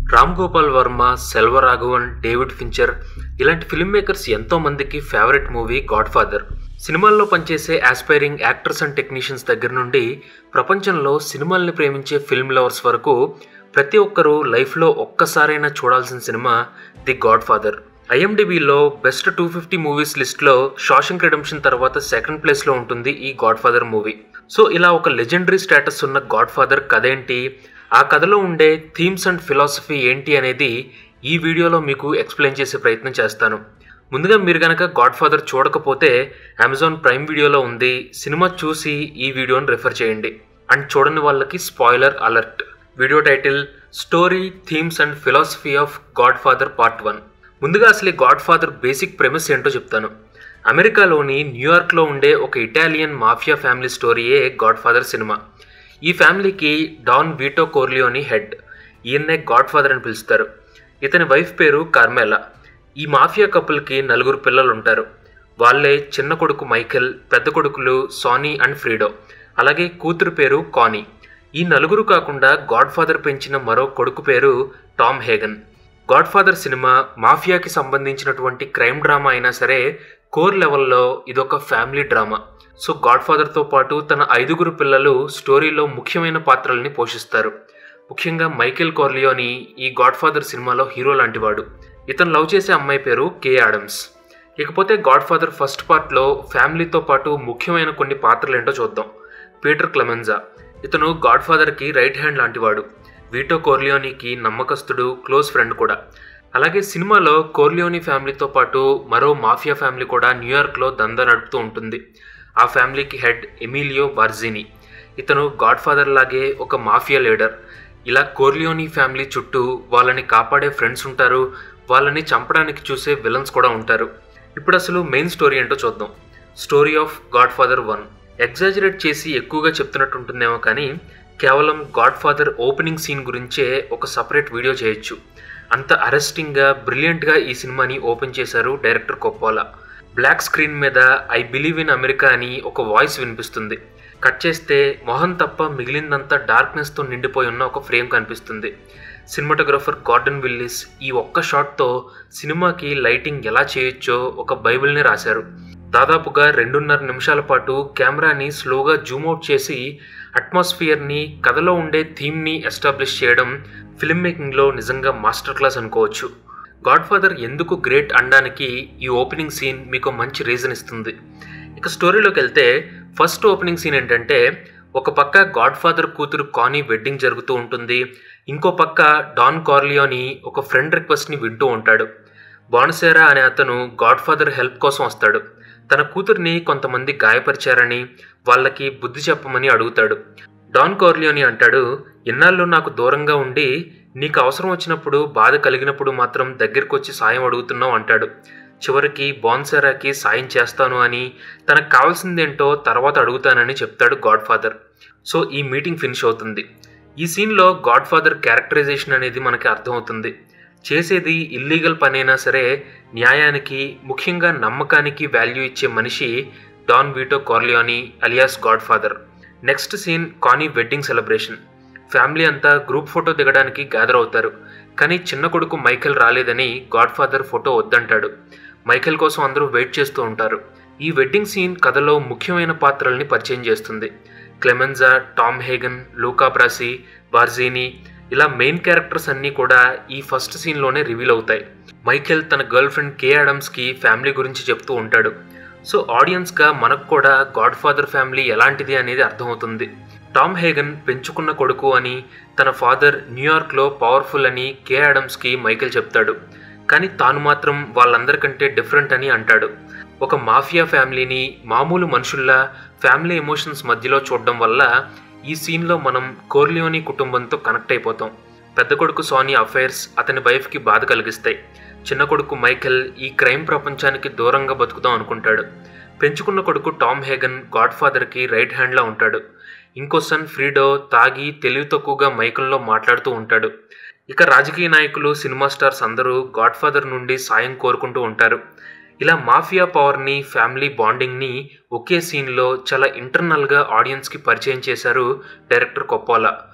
Ram Gopal Varma Selvaraghavan David Fincher ఇలాంటి film makers ఎంతో మందికి ఫేవరెట్ మూవీ గాడ్ ఫాదర్ సినిమాల్లో పనిచేసే ఆస్పైరింగ్ యాక్టర్స్ అండ్ టెక్నీషియన్స్ దగ్గర నుండి ప్రపంచంలో సినిమాల్ని ప్రేమించే ఫిల్మ్ లవర్స్ వరకు ప్రతి ఒక్కరూ లైఫ్లో ఒక్కసారైనా చూడాల్సిన సినిమా ది గాడ్ ఫాదర్ ఐఎండిబిలో బెస్ట్ టూ ఫిఫ్టీ మూవీస్ లిస్ట్లో షాషింగ్ రిడమ్షన్ తర్వాత సెకండ్ ప్లేస్లో ఉంటుంది ఈ గాడ్ ఫాదర్ మూవీ సో ఇలా ఒక లెజెండరీ స్టేటస్ ఉన్న గాడ్ ఫాదర్ కథ ఏంటి ఆ కథలో ఉండే థీమ్స్ అండ్ ఫిలాసఫీ ఏంటి అనేది ఈ వీడియోలో మీకు ఎక్స్ప్లెయిన్ చేసే ప్రయత్నం చేస్తాను ముందుగా మీరు కనుక గాడ్ ఫాదర్ చూడకపోతే అమెజాన్ ప్రైమ్ వీడియోలో ఉంది సినిమా చూసి ఈ వీడియోని రెఫర్ చేయండి అండ్ చూడని వాళ్ళకి spoiler alert video title story themes and philosophy of Godfather part one ముందుగా అసలు ఈ గాడ్ ఫాదర్ బేసిక్ ప్రెమిస్ ఏంటో చెప్తాను అమెరికాలోని న్యూయార్క్లో ఉండే ఒక ఇటాలియన్ మాఫియా ఫ్యామిలీ స్టోరీయే గాడ్ ఫాదర్ సినిమా ఈ ఫ్యామిలీకి డాన్ వీటో కోర్లియోని హెడ్ ఈయన్నే గాడ్ ఫాదర్ అని పిలుస్తారు ఇతని వైఫ్ పేరు కార్మెలా ఈ మాఫియా కపుల్కి నలుగురు పిల్లలు ఉంటారు వాళ్ళే చిన్న కొడుకు మైకెల్ పెద్ద కొడుకులు సానీ అండ్ ఫ్రీడో అలాగే కూతురు పేరు కానీ ఈ నలుగురు కాకుండా గాడ్ ఫాదర్ పెంచిన మరో కొడుకు పేరు Tom Hagen Godfather cinema మాఫియాకి సంబంధించినటువంటి క్రైమ్ డ్రామా అయినా సరే కోర్ లెవెల్లో ఇదొక ఫ్యామిలీ డ్రామా సో గాడ్ ఫాదర్తో పాటు తన ఐదుగురు పిల్లలు స్టోరీలో ముఖ్యమైన పాత్రల్ని పోషిస్తారు ముఖ్యంగా మైకేల్ కోర్లియోని ఈ గాడ్ ఫాదర్ సినిమాలో హీరో లాంటివాడు ఇతను లవ్ చేసే అమ్మాయి పేరు కే ఆడమ్స్ ఇకపోతే గాడ్ ఫాదర్ ఫస్ట్ పార్ట్లో ఫ్యామిలీతో పాటు ముఖ్యమైన కొన్ని పాత్రలు ఏంటో చూద్దాం పీటర్ క్లమెన్జా ఇతను గాడ్ ఫాదర్కి రైట్ హ్యాండ్ లాంటివాడు వీటో కోర్లియోనికి నమ్మకస్తుడు క్లోజ్ ఫ్రెండ్ కూడా అలాగే సినిమాలో కోర్లియోని ఫ్యామిలీతో పాటు మరో మాఫియా ఫ్యామిలీ కూడా న్యూయార్క్లో దందా నడుపుతూ ఉంటుంది ఆ ఫ్యామిలీకి హెడ్ ఎమిలియో బార్జిని ఇతను గాడ్ ఫాదర్ లాగే ఒక మాఫియా లీడర్ ఇలా కోర్లియోని ఫ్యామిలీ చుట్టూ వాళ్ళని కాపాడే ఫ్రెండ్స్ ఉంటారు వాళ్ళని చంపడానికి చూసే విలన్స్ కూడా ఉంటారు ఇప్పుడు అసలు మెయిన్ స్టోరీ ఏంటో చూద్దాం story of Godfather one exaggerate చేసి ఎక్కువగా చెప్తున్నట్టు ఉంటుందేమో కానీ కేవలం గాడ్ ఫాదర్ ఓపెనింగ్ సీన్ గురించే ఒక సపరేట్ వీడియో చేయొచ్చు అంత అరెస్టింగ్గా బ్రిలియంట్గా ఈ సినిమాని ఓపెన్ చేశారు డైరెక్టర్ కొప్పాలా బ్లాక్ స్క్రీన్ మీద ఐ బిలీవ్ ఇన్ అమెరికా అని ఒక వాయిస్ వినిపిస్తుంది కట్ చేస్తే మొహం తప్ప మిగిలిందంతా డార్క్నెస్తో నిండిపోయి ఉన్న ఒక ఫ్రేమ్ కనిపిస్తుంది సినిమాటోగ్రఫర్ గార్డెన్ విల్లిస్ ఈ ఒక్క షాట్తో సినిమాకి లైటింగ్ ఎలా చేయొచ్చో ఒక బైబిల్ని రాశారు దాదాపుగా రెండున్నర నిమిషాల పాటు కెమెరాని స్లోగా జూమ్అవుట్ చేసి అట్మాస్ఫియర్ని కథలో ఉండే థీమ్ని ఎస్టాబ్లిష్ చేయడం ఫిల్మ్ మేకింగ్లో నిజంగా మాస్టర్ క్లాస్ అనుకోవచ్చు గాడ్ ఫాదర్ ఎందుకు గ్రేట్ అనడానికి ఈ ఓపెనింగ్ సీన్ మీకు మంచి రీజన్ ఇస్తుంది ఇక స్టోరీలోకి వెళ్తే ఫస్ట్ ఓపెనింగ్ సీన్ ఏంటంటే ఒక పక్క గాడ్ ఫాదర్ కూతురు కానీ వెడ్డింగ్ జరుగుతూ ఉంటుంది ఇంకో పక్క డాన్ కార్లియోని ఒక ఫ్రెండ్ రిక్వెస్ట్ని వింటూ ఉంటాడు బాన్సేరా అనే అతను గాడ్ ఫాదర్ హెల్ప్ కోసం వస్తాడు తన కూతుర్ని కొంతమంది గాయపరిచారని వాళ్ళకి బుద్ధి చెప్పమని అడుగుతాడు డాన్ కార్లియోని అంటాడు ఇన్నాళ్ళు నాకు దూరంగా ఉండి నీకు అవసరం వచ్చినప్పుడు బాధ కలిగినప్పుడు మాత్రం దగ్గరికి వచ్చి సాయం అడుగుతున్నావు అంటాడు చివరికి బాన్సెరాకి సాయం చేస్తాను అని తనకు కావాల్సిందేంటో తర్వాత అడుగుతానని చెప్తాడు గాడ్ ఫాదర్ సో ఈ మీటింగ్ ఫినిష్ అవుతుంది ఈ సీన్లో గాడ్ ఫాదర్ క్యారెక్టరైజేషన్ అనేది మనకి అర్థమవుతుంది చేసేది ఇల్లీగల్ పనైనా సరే న్యాయానికి ముఖ్యంగా నమ్మకానికి వాల్యూ ఇచ్చే మనిషి don Vito Corleone alias Godfather next scene కానీ వెడ్డింగ్ సెలబ్రేషన్ ఫ్యామిలీ అంతా గ్రూప్ ఫోటో దిగడానికి గ్యాదర్ అవుతారు కానీ చిన్న కొడుకు మైఖేల్ రాలేదని గాడ్ ఫాదర్ ఫోటో వద్దంటాడు మైఖేల్ కోసం అందరూ వెయిట్ చేస్తూ ఉంటారు ఈ వెడ్డింగ్ సీన్ కథలో ముఖ్యమైన పాత్రల్ని పరిచయం చేస్తుంది క్లెమెన్జా టామ్ హేగన్ లూకా బ్రాసి బార్జీని ఇలా మెయిన్ క్యారెక్టర్స్ అన్నీ కూడా ఈ ఫస్ట్ సీన్లోనే రివీల్ అవుతాయి మైఖేల్ తన గర్ల్ ఫ్రెండ్ కే ఆడమ్స్కి ఫ్యామిలీ గురించి చెప్తూ ఉంటాడు సో ఆడియన్స్గా మనకు కూడా గాడ్ ఫాదర్ ఫ్యామిలీ ఎలాంటిది అనేది అర్థమవుతుంది టామ్ హేగన్ పెంచుకున్న కొడుకు అని తన ఫాదర్ న్యూయార్క్లో పవర్ఫుల్ అని కే ఆడమ్స్కి మైకేల్ చెప్తాడు కానీ తాను మాత్రం వాళ్ళందరికంటే డిఫరెంట్ అని అంటాడు ఒక మాఫియా ఫ్యామిలీని మామూలు మనుషుల్లా ఫ్యామిలీ ఎమోషన్స్ మధ్యలో చూడడం వల్ల ఈ సీన్లో మనం కోర్లియోని కుటుంబంతో కనెక్ట్ అయిపోతాం పెద్ద కొడుకు సోనీ అఫైర్స్ అతని వైఫ్కి బాధ కలిగిస్తాయి చిన్న కొడుకు మైకెల్ ఈ క్రైమ్ ప్రపంచానికి దూరంగా బతుకుదాం అనుకుంటాడు పెంచుకున్న కొడుకు టామ్ హేగన్ గాడ్ ఫాదర్కి రైట్ హ్యాండ్లా ఉంటాడు ఇంకో సన్ ఫ్రీడో తాగి తెలివి తక్కువగా మైకుల్లో మాట్లాడుతూ ఉంటాడు ఇక రాజకీయ నాయకులు సినిమా స్టార్స్ అందరూ గాడ్ ఫాదర్ నుండి సాయం కోరుకుంటూ ఉంటారు ఇలా మాఫియా పవర్ని ఫ్యామిలీ బాండింగ్ని ఒకే సీన్లో చాలా ఇంటర్నల్గా ఆడియన్స్కి పరిచయం చేశారు డైరెక్టర్ కొప్పాలా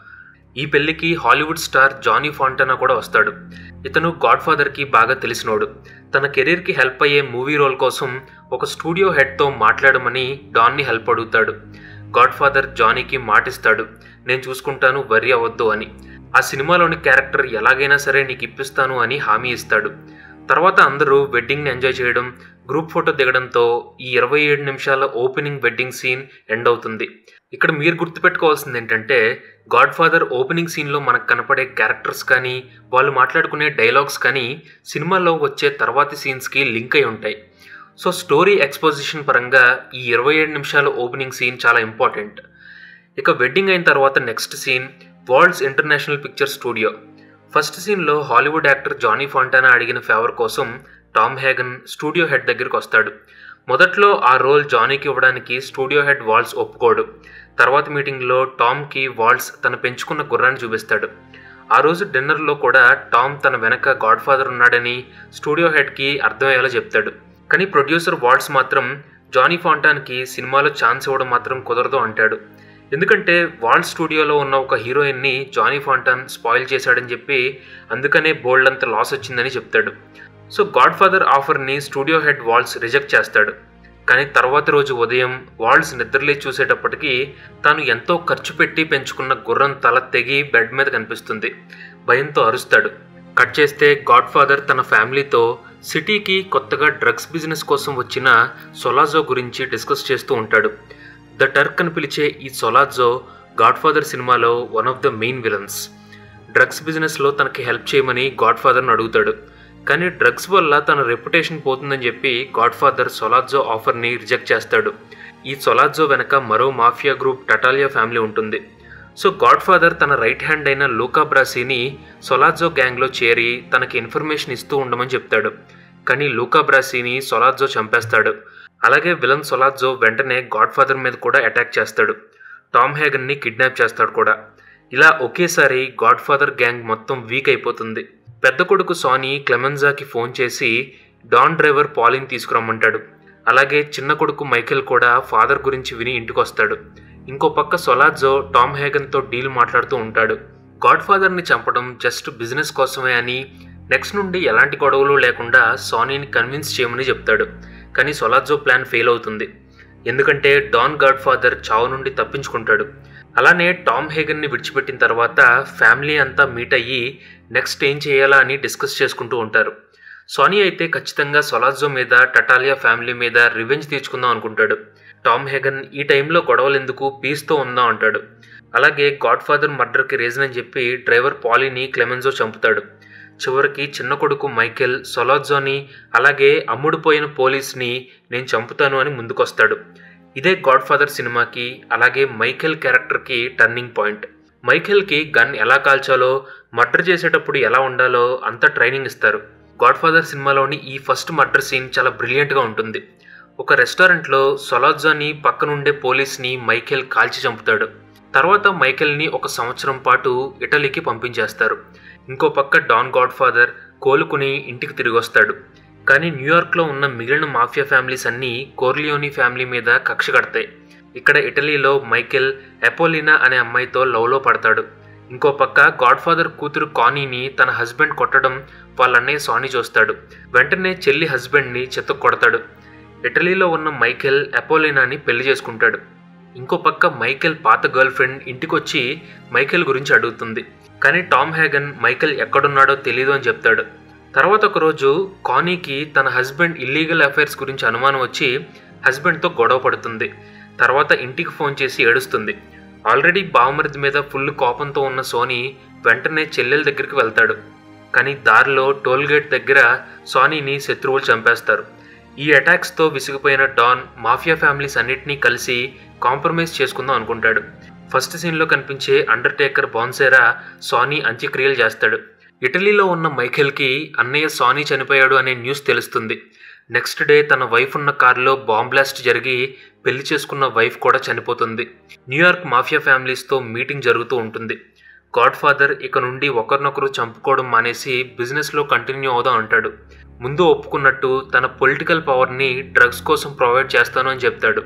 ఈ పెళ్లికి హాలీవుడ్ స్టార్ జానీ ఫాంటానా కూడా వస్తాడు ఇతను గాడ్ ఫాదర్కి బాగా తెలిసినోడు తన కెరీర్కి హెల్ప్ అయ్యే మూవీ రోల్ కోసం ఒక స్టూడియో హెడ్తో మాట్లాడమని డాన్ని హెల్ప్ అడుగుతాడు గాడ్ ఫాదర్ జానీకి మాటిస్తాడు నేను చూసుకుంటాను వర్రీ అవ్వద్దు అని ఆ సినిమాలోని క్యారెక్టర్ ఎలాగైనా సరే నీకు ఇప్పిస్తాను అని హామీ ఇస్తాడు తర్వాత అందరూ వెడ్డింగ్ని ఎంజాయ్ చేయడం గ్రూప్ ఫోటో దిగడంతో ఈ ఇరవై ఏడు నిమిషాల ఓపెనింగ్ వెడ్డింగ్ సీన్ ఎండ్ అవుతుంది ఇక్కడ మీరు గుర్తుపెట్టుకోవాల్సింది ఏంటంటే గాడ్ ఫాదర్ ఓపెనింగ్ సీన్లో మనకు కనపడే క్యారెక్టర్స్ కానీ వాళ్ళు మాట్లాడుకునే డైలాగ్స్ కానీ సినిమాలో వచ్చే తర్వాతి సీన్స్కి లింక్ అయి ఉంటాయి సో స్టోరీ ఎక్స్పోజిషన్ పరంగా ఈ ఇరవై ఏడు నిమిషాల ఓపెనింగ్ సీన్ చాలా ఇంపార్టెంట్ ఇక వెడ్డింగ్ అయిన తర్వాత next scene world's international picture studio first సీన్లో హాలీవుడ్ యాక్టర్ జానీ ఫాంటానా అడిగిన ఫేవర్ కోసం టామ్ హ్యాగన్ స్టూడియో హెడ్ దగ్గరికి వస్తాడు మొదట్లో ఆ రోల్ జానీకి ఇవ్వడానికి స్టూడియో హెడ్ వాల్స్ ఒప్పుకోడు తర్వాత మీటింగ్లో టామ్కి వాల్స్ తన పెంచుకున్న గుర్రాన్ని చూపిస్తాడు ఆ రోజు డిన్నర్లో కూడా టామ్ తన వెనక గాడ్ ఫాదర్ ఉన్నాడని స్టూడియో హెడ్కి అర్థమయ్యేలా చెప్తాడు కానీ ప్రొడ్యూసర్ వాల్స్ మాత్రం జానీ ఫాంటాన్కి సినిమాలో ఛాన్స్ ఇవ్వడం మాత్రం కుదరదు అంటాడు ఎందుకంటే వాల్ స్టూడియోలో ఉన్న ఒక హీరోయిన్ని జానీ ఫాంటాన్ స్పాయిల్ చేశాడని చెప్పి అందుకనే బోల్డ్ అంత లాస్ వచ్చిందని చెప్తాడు సో గాడ్ ఫాదర్ ఆఫర్ని స్టూడియో హెడ్ వాల్స్ రిజెక్ట్ చేస్తాడు కానీ తర్వాత రోజు ఉదయం వాల్స్ నిద్రలే చూసేటప్పటికీ తాను ఎంతో ఖర్చు పెట్టి పెంచుకున్న గుర్రం తల తెగి బెడ్ మీద కనిపిస్తుంది భయంతో అరుస్తాడు కట్ చేస్తే గాడ్ ఫాదర్ తన ఫ్యామిలీతో సిటీకి కొత్తగా డ్రగ్స్ బిజినెస్ కోసం వచ్చిన సొలాజో గురించి డిస్కస్ చేస్తూ ఉంటాడు ద టర్క్ అని పిలిచే ఈ సొలాజో గాడ్ ఫాదర్ సినిమాలో one of the main villains drugs బిజినెస్లో తనకి హెల్ప్ చేయమని గాడ్ ఫాదర్ని అడుగుతాడు కానీ డ్రగ్స్ వల్ల తన రెప్యుటేషన్ పోతుందని చెప్పి గాడ్ ఫాదర్ సొలాజో ఆఫర్ని రిజెక్ట్ చేస్తాడు ఈ సొలాజో వెనక మరో మాఫియా గ్రూప్ టటాలియా ఫ్యామిలీ ఉంటుంది సో గాడ్ ఫాదర్ తన రైట్ హ్యాండ్ అయిన లూకా బ్రాసీని సొలాజో గ్యాంగ్లో చేరి తనకి ఇన్ఫర్మేషన్ ఇస్తూ ఉండమని చెప్తాడు కానీ లూకా బ్రాసీని సొలాజో చంపేస్తాడు అలాగే విలన్ సొలాజో వెంటనే గాడ్ ఫాదర్ మీద కూడా అటాక్ చేస్తాడు టామ్ హ్యాగన్ని కిడ్నాప్ చేస్తాడు కూడా ఇలా ఒకేసారి గాడ్ ఫాదర్ గ్యాంగ్ మొత్తం వీక్ అయిపోతుంది పెద్ద కొడుకు సానీ క్లెమెన్జాకి ఫోన్ చేసి డాన్ డ్రైవర్ పాలిన్ తీసుకురమ్మంటాడు అలాగే చిన్న కొడుకు మైకేల్ కూడా ఫాదర్ గురించి విని ఇంటికొస్తాడు ఇంకో పక్క సొలాజో టామ్ హ్యాగన్తో డీల్ మాట్లాడుతూ ఉంటాడు గాడ్ ఫాదర్ని చంపడం జస్ట్ బిజినెస్ కోసమే అని నెక్స్ట్ నుండి ఎలాంటి గొడవలు లేకుండా సోనీని కన్విన్స్ చేయమని చెప్తాడు కానీ సొలాజో ప్లాన్ ఫెయిల్ అవుతుంది ఎందుకంటే డాన్ గాడ్ ఫాదర్ చావు నుండి తప్పించుకుంటాడు అలానే టామ్ హేగన్ని విడిచిపెట్టిన తర్వాత ఫ్యామిలీ అంతా మీట్ అయ్యి నెక్స్ట్ ఏం చేయాలా అని డిస్కస్ చేసుకుంటూ ఉంటారు సోనీ అయితే ఖచ్చితంగా సొలాజో మీద టటాలియా ఫ్యామిలీ మీద రివెంజ్ తీర్చుకుందాం అనుకుంటాడు టామ్ హెగన్ ఈ టైంలో గొడవలు ఎందుకు పీస్తో ఉందాం అంటాడు అలాగే గాడ్ ఫాదర్ మర్డర్కి రీజన్ అని చెప్పి డ్రైవర్ పాలీని క్లెమెన్జో చంపుతాడు చివరికి చిన్న కొడుకు మైకెల్ సొలాజోని అలాగే అమ్ముడుపోయిన పోలీస్ని నేను చంపుతాను అని ముందుకొస్తాడు ఇదే గాడ్ ఫాదర్ సినిమాకి అలాగే మైకెల్ క్యారెక్టర్కి టర్నింగ్ పాయింట్ మైకెల్కి గన్ ఎలా కాల్చాలో మర్డర్ చేసేటప్పుడు ఎలా ఉండాలో అంతా ట్రైనింగ్ ఇస్తారు గాడ్ ఫాదర్ సినిమాలోని ఈ ఫస్ట్ మర్డర్ సీన్ చాలా బ్రిలియంట్గా ఉంటుంది ఒక రెస్టారెంట్లో సొలాజాని పక్కనుండే పోలీస్ని మైకెల్ కాల్చి చంపుతాడు తర్వాత మైకెల్ని ఒక సంవత్సరం పాటు ఇటలీకి పంపించేస్తారు ఇంకో పక్క డాన్ గాడ్ ఫాదర్ కోలుకుని ఇంటికి తిరిగి వస్తాడు కానీ న్యూయార్క్లో ఉన్న మిగిలిన మాఫియా ఫ్యామిలీస్ అన్నీ కోర్లియోని ఫ్యామిలీ మీద కక్ష కడతాయి ఇక్కడ ఇటలీలో మైకెల్ ఎపోలినా అనే అమ్మాయితో లవ్లో పడతాడు ఇంకో పక్క గాడ్ ఫాదర్ కూతురు కానీని తన హస్బెండ్ కొట్టడం వాళ్ళ అన్నయ్య సానీ చూస్తాడు వెంటనే చెల్లి హస్బెండ్ని చెత్త కొడతాడు ఇటలీలో ఉన్న మైకెల్ అపోలినాని పెళ్లి చేసుకుంటాడు ఇంకో పక్క మైకెల్ పాత గర్ల్ ఫ్రెండ్ ఇంటికొచ్చి మైకెల్ గురించి అడుగుతుంది కానీ టామ్ హ్యాగన్ మైకెల్ ఎక్కడున్నాడో తెలియదు అని చెప్తాడు తర్వాత ఒక రోజు కానీకి తన హస్బెండ్ ఇల్లీగల్ అఫైర్స్ గురించి అనుమానం వచ్చి హస్బెండ్తో గొడవ పడుతుంది తర్వాత ఇంటికి ఫోన్ చేసి ఏడుస్తుంది ఆల్రెడీ బావమరిది మీద ఫుల్ కోపంతో ఉన్న సోనీ వెంటనే చెల్లెల దగ్గరికి వెళ్తాడు కానీ దారిలో టోల్గేట్ దగ్గర సోనీని శత్రువులు చంపేస్తారు ఈ అటాక్స్తో విసిగిపోయిన డాన్ మాఫియా ఫ్యామిలీస్ అన్నిటినీ కలిసి కాంప్రమైజ్ చేసుకుందాం అనుకుంటాడు ఫస్ట్ సీన్లో కనిపించే అండర్టేకర్ బాన్సేరా సానీ అంత్యక్రియలు చేస్తాడు ఇటలీలో ఉన్న మైఖేల్కి అన్నయ్య సానీ చనిపోయాడు అనే న్యూస్ తెలుస్తుంది నెక్స్ట్ డే తన వైఫ్ ఉన్న కారులో బాంబ్ బ్లాస్ట్ జరిగి పెళ్లి చేసుకున్న వైఫ్ కూడా చనిపోతుంది న్యూయార్క్ మాఫియా ఫ్యామిలీస్తో మీటింగ్ జరుగుతూ ఉంటుంది గాడ్ ఫాదర్ ఇక నుండి ఒకరినొకరు చంపుకోవడం మానేసి బిజినెస్లో కంటిన్యూ అవుదాం అంటాడు ముందు ఒప్పుకున్నట్టు తన పొలిటికల్ పవర్ని డ్రగ్స్ కోసం ప్రొవైడ్ చేస్తాను అని చెప్తాడు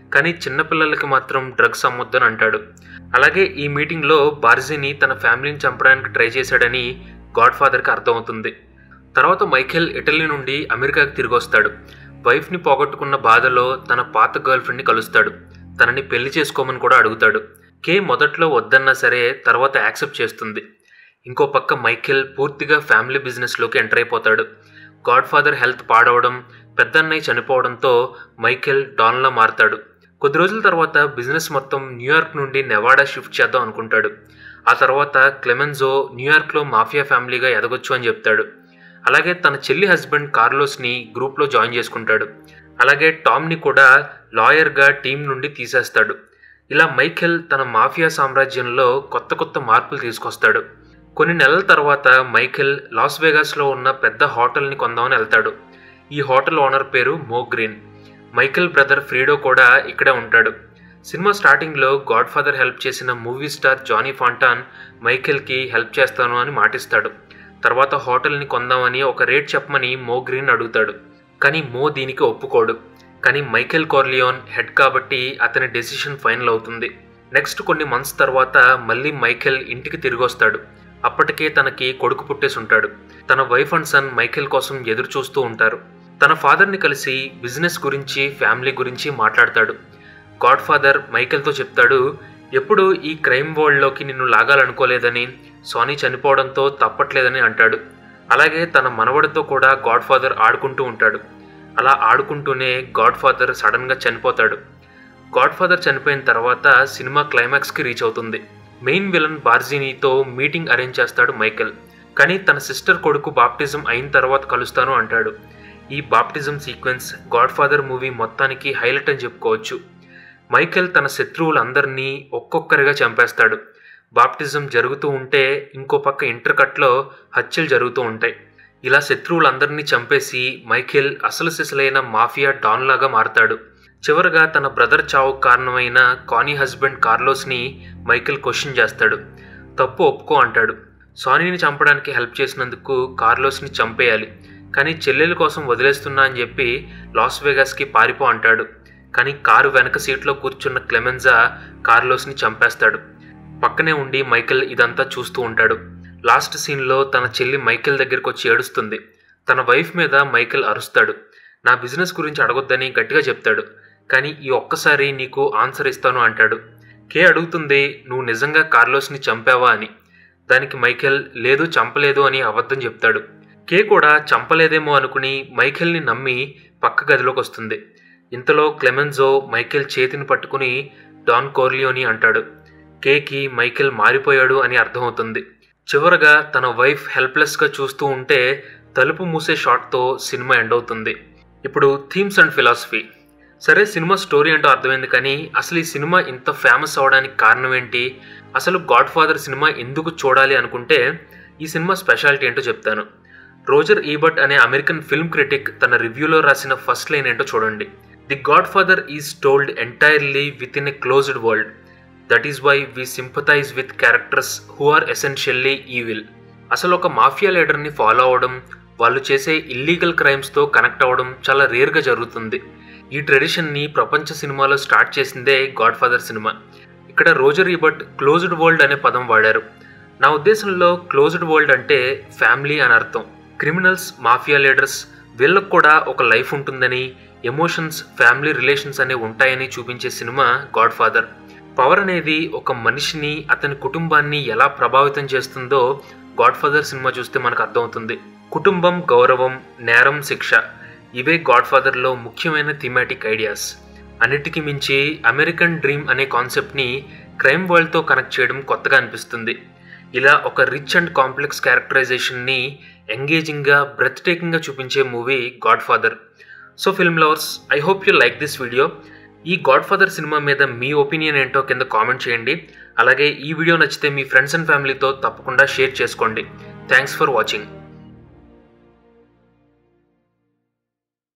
కానీ చిన్నపిల్లలకి మాత్రం డ్రగ్స్ అమ్మొద్దని అంటాడు అలాగే ఈ మీటింగ్లో బార్జీని తన ఫ్యామిలీని చంపడానికి ట్రై చేశాడని గాడ్ ఫాదర్కి అర్థమవుతుంది తర్వాత మైఖేల్ ఇటలీ నుండి అమెరికాకి తిరిగి వస్తాడు వైఫ్ని పోగొట్టుకున్న బాధలో తన పాత గర్ల్ ఫ్రెండ్ని కలుస్తాడు తనని పెళ్లి చేసుకోమని కూడా అడుగుతాడు కే మొదట్లో వద్దన్నా సరే తర్వాత యాక్సెప్ట్ చేస్తుంది ఇంకో పక్క మైఖేల్ పూర్తిగా ఫ్యామిలీ బిజినెస్లోకి ఎంటర్ అయిపోతాడు గాడ్ ఫాదర్ హెల్త్ పాడవడం పెద్దన్నయ్య చనిపోవడంతో మైఖేల్ డాన్లా మారతాడు కొద్ది రోజుల తర్వాత బిజినెస్ మొత్తం న్యూయార్క్ నుండి నెవాడా షిఫ్ట్ చేద్దాం అనుకుంటాడు ఆ తర్వాత క్లెమెన్జో న్యూయార్క్లో మాఫియా ఫ్యామిలీగా ఎదగొచ్చు అని చెప్తాడు అలాగే తన చెల్లి హస్బెండ్ కార్లోస్ని గ్రూప్లో జాయిన్ చేసుకుంటాడు అలాగే టామ్ని కూడా లాయర్గా టీం నుండి తీసేస్తాడు ఇలా మైఖెల్ తన మాఫియా సామ్రాజ్యంలో కొత్త కొత్త మార్పులు తీసుకొస్తాడు కొన్ని నెలల తర్వాత మైఖెల్ లాస్ వేగాస్లో ఉన్న పెద్ద హోటల్ని కొందామని వెళ్తాడు ఈ హోటల్ ఓనర్ పేరు మో గ్రీన్ మైఖెల్ బ్రదర్ ఫ్రీడో కూడా ఇక్కడే ఉంటాడు సినిమా స్టార్టింగ్లో గాడ్ ఫాదర్ హెల్ప్ చేసిన మూవీ స్టార్ జానీ ఫాంటాన్ మైఖెల్కి హెల్ప్ చేస్తాను అని మాటిస్తాడు తర్వాత హోటల్ని కొందామని ఒక రేట్ చెప్పమని మో గ్రీన్ అడుగుతాడు కానీ మో దీనికి ఒప్పుకోడు కానీ మైకెల్ కార్లియోన్ హెడ్ కాబట్టి అతని డెసిషన్ ఫైనల్ అవుతుంది నెక్స్ట్ కొన్ని మంత్స్ తర్వాత మళ్ళీ మైకెల్ ఇంటికి తిరిగి వస్తాడు అప్పటికే తనకి కొడుకు పుట్టేసి ఉంటాడు తన వైఫ్ అండ్ సన్ మైకెల్ కోసం ఎదురు చూస్తూ ఉంటారు తన ఫాదర్ని కలిసి బిజినెస్ గురించి ఫ్యామిలీ గురించి మాట్లాడతాడు గాడ్ ఫాదర్ మైకెల్తో చెప్తాడు ఎప్పుడు ఈ క్రైమ్ వరల్డ్లోకి నిన్ను లాగాలనుకోలేదని సోనీ చనిపోవడంతో తప్పట్లేదని అంటాడు అలాగే తన మనవడితో కూడా గాడ్ ఫాదర్ ఆడుకుంటూ ఉంటాడు అలా ఆడుకుంటూనే గాడ్ ఫాదర్ సడన్గా చనిపోతాడు గాడ్ ఫాదర్ చనిపోయిన తర్వాత సినిమా క్లైమాక్స్కి రీచ్ అవుతుంది మెయిన్ విలన్ బార్జినీతో మీటింగ్ అరేంజ్ చేస్తాడు మైకెల్ కానీ తన సిస్టర్ కొడుకు బాప్టిజం అయిన తర్వాత కలుస్తాను అంటాడు ఈ baptism sequence Godfather movie మొత్తానికి హైలైట్ అని చెప్పుకోవచ్చు మైకెల్ తన శత్రువులందరినీ ఒక్కొక్కరిగా చంపేస్తాడు బాప్టిజం జరుగుతూ ఉంటే ఇంకో పక్క ఇంటర్ కట్లో హత్యలు జరుగుతూ ఉంటాయి ఇలా శత్రువులందరినీ చంపేసి మైఖేల్ అసలు సిసలైన మాఫియా డాన్ లాగా మారతాడు చివరగా తన బ్రదర్ చావుకు కారణమైన కానీ హస్బెండ్ కార్లోస్ని మైఖేల్ క్వశ్చన్ చేస్తాడు తప్పు ఒప్పుకో అంటాడు సానీని చంపడానికి హెల్ప్ చేసినందుకు కార్లోస్ని చంపేయాలి కానీ చెల్లెల కోసం వదిలేస్తున్నా అని చెప్పి లాస్ వేగాస్కి పారిపో అంటాడు కానీ కారు వెనక సీట్లో కూర్చున్న క్లెమెన్జా కార్లోస్ని చంపేస్తాడు పక్కనే ఉండి మైకెల్ ఇదంతా చూస్తూ ఉంటాడు లాస్ట్ సీన్లో తన చెల్లి మైకెల్ దగ్గరికి వచ్చి ఏడుస్తుంది తన వైఫ్ మీద మైకెల్ అరుస్తాడు నా బిజినెస్ గురించి అడగొద్దని గట్టిగా చెప్తాడు కానీ ఈ ఒక్కసారి నీకు ఆన్సర్ ఇస్తాను అంటాడు కే అడుగుతుంది నువ్వు నిజంగా కార్లోస్ని చంపావా అని దానికి మైకెల్ లేదు చంపలేదు అని అబద్ధం చెప్తాడు కే కూడా చంపలేదేమో అనుకుని మైఖెల్ని నమ్మి పక్క గదిలోకి వస్తుంది ఇంతలో క్లెమెన్జో మైకెల్ చేతిని పట్టుకుని డాన్ కోర్లియోని అంటాడు కేకి మైకెల్ మారిపోయాడు అని అర్థమవుతుంది చివరగా తన వైఫ్ హెల్ప్లెస్గా చూస్తూ ఉంటే తలుపు మూసే షాట్తో సినిమా ఎండ్ అవుతుంది ఇప్పుడు థీమ్స్ అండ్ ఫిలాసఫీ సరే సినిమా స్టోరీ అంటూ అర్థమైంది కానీ అసలు ఈ సినిమా ఇంత ఫేమస్ అవడానికి కారణం ఏంటి అసలు గాడ్ ఫాదర్ సినిమా ఎందుకు చూడాలి అనుకుంటే ఈ సినిమా స్పెషాలిటీ ఏంటో చెప్తాను రోజర్ ఈబర్ట్ అనే అమెరికన్ ఫిల్మ్ క్రిటిక్ తన రివ్యూలో రాసిన ఫస్ట్ లైన్ ఏంటో చూడండి the Godfather is told entirely within a closed world that is why we sympathise with characters who are essentially evil అసలు ఒక మాఫియా లీడర్ని ఫాలో అవడం వాళ్ళు చేసే ఇల్లీగల్ క్రైమ్స్తో కనెక్ట్ అవ్వడం చాలా రేర్గా జరుగుతుంది ఈ ట్రెడిషన్ని ప్రపంచ సినిమాలో స్టార్ట్ చేసిందే గాడ్ ఫాదర్ సినిమా ఇక్కడ రోజర్ ఈబర్ట్ క్లోజ్డ్ వరల్డ్ అనే పదం వాడారు నా ఉద్దేశంలో క్లోజ్డ్ వరల్డ్ అంటే ఫ్యామిలీ అని అర్థం క్రిమినల్స్ మాఫియా లీడర్స్ వీళ్ళకు కూడా ఒక లైఫ్ ఉంటుందని ఎమోషన్స్ ఫ్యామిలీ రిలేషన్స్ అనేవి ఉంటాయని చూపించే సినిమా గాడ్ ఫాదర్ పవర్ అనేది ఒక మనిషిని అతని కుటుంబాన్ని ఎలా ప్రభావితం చేస్తుందో గాడ్ ఫాదర్ సినిమా చూస్తే మనకు అర్థమవుతుంది కుటుంబం గౌరవం నేరం శిక్ష ఇవే గాడ్ ఫాదర్లో ముఖ్యమైన థీమాటిక్ ఐడియాస్ అన్నిటికీ మించి అమెరికన్ డ్రీమ్ అనే కాన్సెప్ట్ని క్రైమ్ వరల్డ్తో కనెక్ట్ చేయడం కొత్తగా అనిపిస్తుంది ఇలా ఒక రిచ్ అండ్ కాంప్లెక్స్ క్యారెక్టరైజేషన్ని ఎంగేజింగ్గా బ్రెత్ టేకింగ్గా చూపించే movie Godfather so film lovers I hope you like this video ఈ గాడ్ ఫాదర్ సినిమా మీద మీ ఒపీనియన్ ఏంటో కింద కామెంట్ చేయండి అలాగే ఈ వీడియో నచ్చితే మీ ఫ్రెండ్స్ అండ్ ఫ్యామిలీతో తప్పకుండా షేర్ చేసుకోండి థ్యాంక్స్ ఫర్ వాచింగ్